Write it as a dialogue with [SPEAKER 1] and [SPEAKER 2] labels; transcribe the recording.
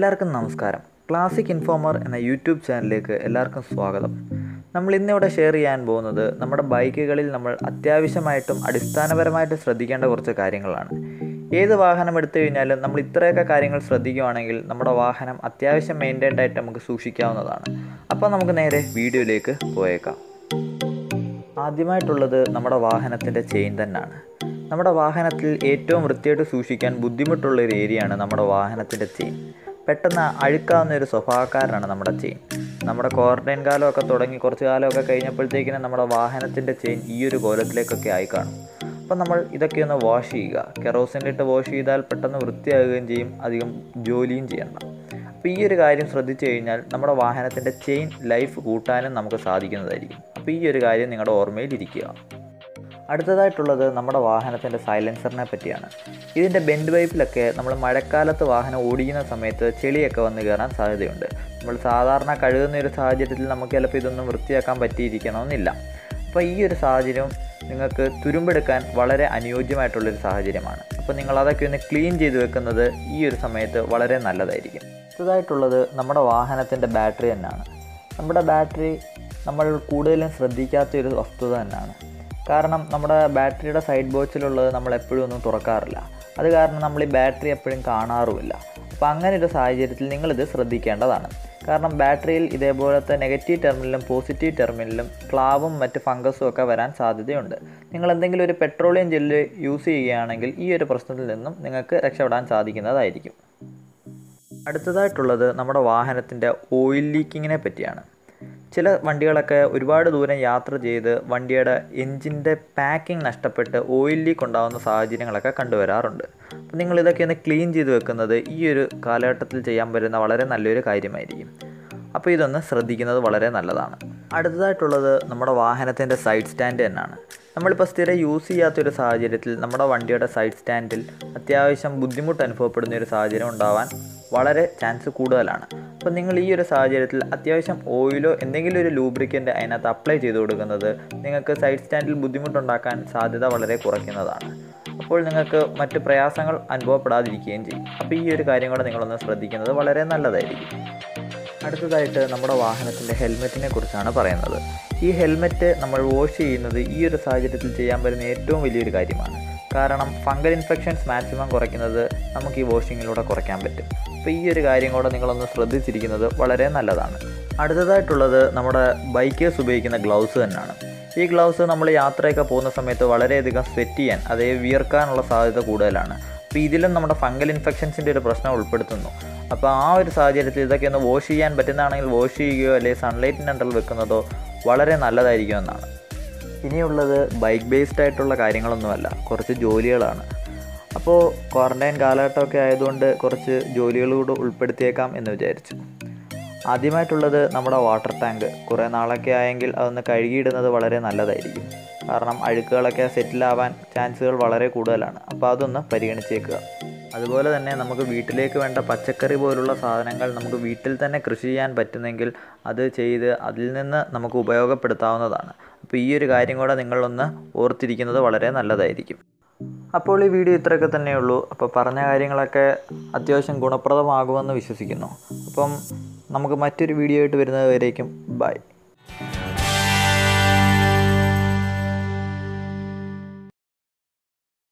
[SPEAKER 1] എല്ലാവർക്കും നമസ്കാരം classic informer എന്ന യൂട്യൂബ് ചാനലിലേക്ക് എല്ലാവർക്കും സ്വാഗതം നമ്മൾ ഇന്നിവിടെ ഷെയർ ചെയ്യാൻ പോകുന്നത് നമ്മുടെ ബൈക്കുകളിൽ നമ്മൾ അത്യാവശ്യമായിട്ടും അടിസ്ഥാനപരമായിട്ടും ശ്രദ്ധിക്കേണ്ട കുറച്ച് കാര്യങ്ങളാണ് ഏത് വാഹനം എടുത്തു കഴിഞ്ഞാലും നമ്മൾ ഇത്രയൊക്കെ കാര്യങ്ങൾ ശ്രദ്ധിക്കുകയാണെങ്കിൽ നമ്മുടെ വാഹനം അത്യാവശ്യം മെയിൻറ്റൈൻഡ് ആയിട്ട് നമുക്ക് സൂക്ഷിക്കാവുന്നതാണ് അപ്പോൾ നമുക്ക് നേരെ വീഡിയോയിലേക്ക് പോയേക്കാം ആദ്യമായിട്ടുള്ളത് നമ്മുടെ വാഹനത്തിൻ്റെ ചെയിൻ തന്നെയാണ് നമ്മുടെ വാഹനത്തിൽ ഏറ്റവും വൃത്തിയായിട്ട് സൂക്ഷിക്കാൻ ബുദ്ധിമുട്ടുള്ള ഒരു ഏരിയയാണ് നമ്മുടെ വാഹനത്തിൻ്റെ ചെയിൻ പെട്ടെന്ന് അഴുക്കാവുന്ന ഒരു സ്വഭാവക്കാരനാണ് നമ്മുടെ ചെയിൻ നമ്മുടെ ക്വാറന്റൈൻ കാലമൊക്കെ തുടങ്ങി കുറച്ച് കാലമൊക്കെ കഴിഞ്ഞപ്പോഴത്തേക്കിനും നമ്മുടെ വാഹനത്തിൻ്റെ ചെയിൻ ഈ ഒരു കോലത്തിലേക്കൊക്കെ ആയി കാണും അപ്പം നമ്മൾ ഇതൊക്കെ ഒന്ന് വാഷ് ചെയ്യുക കെറോസിനിലിട്ട് വാഷ് ചെയ്താൽ പെട്ടെന്ന് വൃത്തിയാകുകയും ചെയ്യും അധികം ജോലിയും ചെയ്യണ്ട അപ്പോൾ ഈ ഒരു കാര്യം ശ്രദ്ധിച്ചു കഴിഞ്ഞാൽ നമ്മുടെ വാഹനത്തിൻ്റെ ചെയിൻ ലൈഫ് കൂട്ടാനും നമുക്ക് സാധിക്കുന്നതായിരിക്കും അപ്പോൾ ഈ ഒരു കാര്യം നിങ്ങളുടെ ഓർമ്മയിൽ ഇരിക്കുക അടുത്തതായിട്ടുള്ളത് നമ്മുടെ വാഹനത്തിൻ്റെ സൈലൻസറിനെ പറ്റിയാണ് ഇതിൻ്റെ ബെൻഡ് പൈപ്പിലൊക്കെ നമ്മൾ മഴക്കാലത്ത് വാഹനം ഓടിക്കുന്ന സമയത്ത് ചെളിയൊക്കെ വന്ന് കയറാൻ സാധ്യതയുണ്ട് നമ്മൾ സാധാരണ കഴുകുന്ന ഒരു സാഹചര്യത്തിൽ നമുക്ക് ചിലപ്പോൾ ഇതൊന്നും വൃത്തിയാക്കാൻ പറ്റിയിരിക്കണമെന്നില്ല അപ്പോൾ ഈ ഒരു സാഹചര്യം നിങ്ങൾക്ക് തുരുമ്പെടുക്കാൻ വളരെ അനുയോജ്യമായിട്ടുള്ളൊരു സാഹചര്യമാണ് അപ്പോൾ നിങ്ങൾ അതൊക്കെ ഒന്ന് ക്ലീൻ ചെയ്ത് വെക്കുന്നത് ഈ ഒരു സമയത്ത് വളരെ നല്ലതായിരിക്കും അടുത്തതായിട്ടുള്ളത് നമ്മുടെ വാഹനത്തിൻ്റെ ബാറ്ററി തന്നെയാണ് നമ്മുടെ ബാറ്ററി നമ്മൾ കൂടുതലും ശ്രദ്ധിക്കാത്ത ഒരു വസ്തുത തന്നെയാണ് കാരണം നമ്മുടെ ബാറ്ററിയുടെ സൈഡ് ബോക്സിലുള്ളത് നമ്മൾ എപ്പോഴും ഒന്നും തുറക്കാറില്ല അത് കാരണം നമ്മൾ ഈ ബാറ്ററി എപ്പോഴും കാണാറുമില്ല അപ്പോൾ അങ്ങനെ ഒരു സാഹചര്യത്തിൽ നിങ്ങളിത് ശ്രദ്ധിക്കേണ്ടതാണ് കാരണം ബാറ്ററിയിൽ ഇതേപോലത്തെ നെഗറ്റീവ് ടെർമിനലും പോസിറ്റീവ് ടെർമിനലും ക്ലാവും മറ്റ് ഫംഗസും ഒക്കെ വരാൻ സാധ്യതയുണ്ട് നിങ്ങൾ എന്തെങ്കിലും ഒരു പെട്രോളിയം ജെല്ല് യൂസ് ചെയ്യുകയാണെങ്കിൽ ഈ ഒരു പ്രശ്നത്തിൽ നിന്നും നിങ്ങൾക്ക് രക്ഷപ്പെടാൻ സാധിക്കുന്നതായിരിക്കും അടുത്തതായിട്ടുള്ളത് നമ്മുടെ വാഹനത്തിൻ്റെ ഓയിൽ ലീക്കിങ്ങിനെ പറ്റിയാണ് ചില വണ്ടികളൊക്കെ ഒരുപാട് ദൂരം യാത്ര ചെയ്ത് വണ്ടിയുടെ എൻജിൻ്റെ പാക്കിംഗ് നഷ്ടപ്പെട്ട് ഓയിൽ ലീക്ക് ഉണ്ടാകുന്ന സാഹചര്യങ്ങളൊക്കെ കണ്ടുവരാറുണ്ട് അപ്പോൾ നിങ്ങൾ ഇതൊക്കെ ഒന്ന് ക്ലീൻ ചെയ്ത് വെക്കുന്നത് ഈ ഒരു കാലഘട്ടത്തിൽ ചെയ്യാൻ പറ്റുന്ന വളരെ നല്ലൊരു കാര്യമായിരിക്കും അപ്പോൾ ഇതൊന്ന് ശ്രദ്ധിക്കുന്നത് വളരെ നല്ലതാണ് അടുത്തതായിട്ടുള്ളത് നമ്മുടെ വാഹനത്തിൻ്റെ സൈഡ് സ്റ്റാൻഡ് തന്നെയാണ് നമ്മളിപ്പോൾ സ്ഥിരം യൂസ് ചെയ്യാത്തൊരു സാഹചര്യത്തിൽ നമ്മുടെ വണ്ടിയുടെ സൈഡ് സ്റ്റാൻഡിൽ അത്യാവശ്യം ബുദ്ധിമുട്ട് അനുഭവപ്പെടുന്ന ഒരു സാഹചര്യം ഉണ്ടാവാൻ വളരെ ചാൻസ് കൂടുതലാണ് അപ്പോൾ നിങ്ങൾ ഈ ഒരു സാഹചര്യത്തിൽ അത്യാവശ്യം ഓയിലോ എന്തെങ്കിലും ഒരു ലൂബ്രിക്കൻ്റ് അതിനകത്ത് അപ്ലൈ ചെയ്ത് കൊടുക്കുന്നത് നിങ്ങൾക്ക് സൈഡ് സ്റ്റാൻഡിൽ ബുദ്ധിമുട്ടുണ്ടാക്കാൻ സാധ്യത വളരെ കുറയ്ക്കുന്നതാണ് അപ്പോൾ നിങ്ങൾക്ക് മറ്റ് പ്രയാസങ്ങൾ അനുഭവപ്പെടാതിരിക്കുകയും ചെയ്യും അപ്പോൾ ഈ ഒരു കാര്യം കൂടെ നിങ്ങളൊന്ന് ശ്രദ്ധിക്കുന്നത് വളരെ നല്ലതായിരിക്കും അടുത്തതായിട്ട് നമ്മുടെ വാഹനത്തിൻ്റെ ഹെൽമെറ്റിനെ കുറിച്ചാണ് പറയുന്നത് ഈ ഹെൽമെറ്റ് നമ്മൾ വാഷ് ചെയ്യുന്നത് ഈ ഒരു സാഹചര്യത്തിൽ ചെയ്യാൻ പറ്റുന്ന ഏറ്റവും വലിയൊരു കാര്യമാണ് കാരണം ഫംഗൽ ഇൻഫെക്ഷൻസ് മാക്സിമം കുറയ്ക്കുന്നത് നമുക്ക് ഈ വാഷിങ്ങിലൂടെ കുറയ്ക്കാൻ പറ്റും അപ്പോൾ ഈ ഒരു കാര്യം കൂടെ നിങ്ങളൊന്ന് ശ്രദ്ധിച്ചിരിക്കുന്നത് വളരെ നല്ലതാണ് അടുത്തതായിട്ടുള്ളത് നമ്മുടെ ബൈക്കേഴ്സ് ഉപയോഗിക്കുന്ന ഗ്ലൗസ് തന്നെയാണ് ഈ ഗ്ലൗസ് നമ്മൾ യാത്രയൊക്കെ പോകുന്ന സമയത്ത് വളരെയധികം സ്വെറ്റ് ചെയ്യാൻ അതായത് വിയർക്കാനുള്ള സാധ്യത കൂടുതലാണ് അപ്പോൾ ഇതിലും നമ്മുടെ ഫംഗൽ ഇൻഫെക്ഷൻസിൻ്റെ ഒരു പ്രശ്നം ഉൾപ്പെടുത്തുന്നു അപ്പോൾ ആ ഒരു സാഹചര്യത്തിൽ ഇതൊക്കെ ഒന്ന് വാഷ് ചെയ്യാൻ പറ്റുന്നതാണെങ്കിൽ വാഷ് ചെയ്യുകയോ അല്ലെങ്കിൽ സൺലൈറ്റിൻ്റെ അണ്ടറിൽ വെക്കുന്നതോ വളരെ നല്ലതായിരിക്കും എന്നാണ് ഇനിയുള്ളത് ബൈക്ക് ബേസ്ഡ് ആയിട്ടുള്ള കാര്യങ്ങളൊന്നുമല്ല കുറച്ച് ജോലികളാണ് അപ്പോൾ ക്വാറൻറ്റൈൻ കാലഘട്ടമൊക്കെ ആയതുകൊണ്ട് കുറച്ച് ജോലികൾ കൂടെ ഉൾപ്പെടുത്തിയേക്കാം എന്ന് വിചാരിച്ചു ആദ്യമായിട്ടുള്ളത് നമ്മുടെ വാട്ടർ ടാങ്ക് കുറേ നാളൊക്കെ ആയെങ്കിൽ അതൊന്ന് കഴുകിയിടുന്നത് വളരെ നല്ലതായിരിക്കും കാരണം അഴുക്കുകളൊക്കെ സെറ്റിലാവാൻ ചാൻസുകൾ വളരെ കൂടുതലാണ് അപ്പോൾ അതൊന്ന് പരിഗണിച്ചേക്കുക അതുപോലെ തന്നെ നമുക്ക് വീട്ടിലേക്ക് വേണ്ട പച്ചക്കറി പോലുള്ള സാധനങ്ങൾ നമുക്ക് വീട്ടിൽ തന്നെ കൃഷി ചെയ്യാൻ പറ്റുന്നെങ്കിൽ അത് ചെയ്ത് അതിൽ നിന്ന് നമുക്ക് ഉപയോഗപ്പെടുത്താവുന്നതാണ് അപ്പോൾ ഈ ഒരു കാര്യം കൂടെ നിങ്ങളൊന്ന് ഓർത്തിരിക്കുന്നത് വളരെ നല്ലതായിരിക്കും അപ്പോൾ ഈ വീഡിയോ ഇത്രയൊക്കെ തന്നെയുള്ളൂ അപ്പോൾ പറഞ്ഞ കാര്യങ്ങളൊക്കെ അത്യാവശ്യം ഗുണപ്രദമാകുമെന്ന് വിശ്വസിക്കുന്നു അപ്പം നമുക്ക് മറ്റൊരു വീഡിയോ ആയിട്ട് വരുന്നത് വരേക്കും ബൈ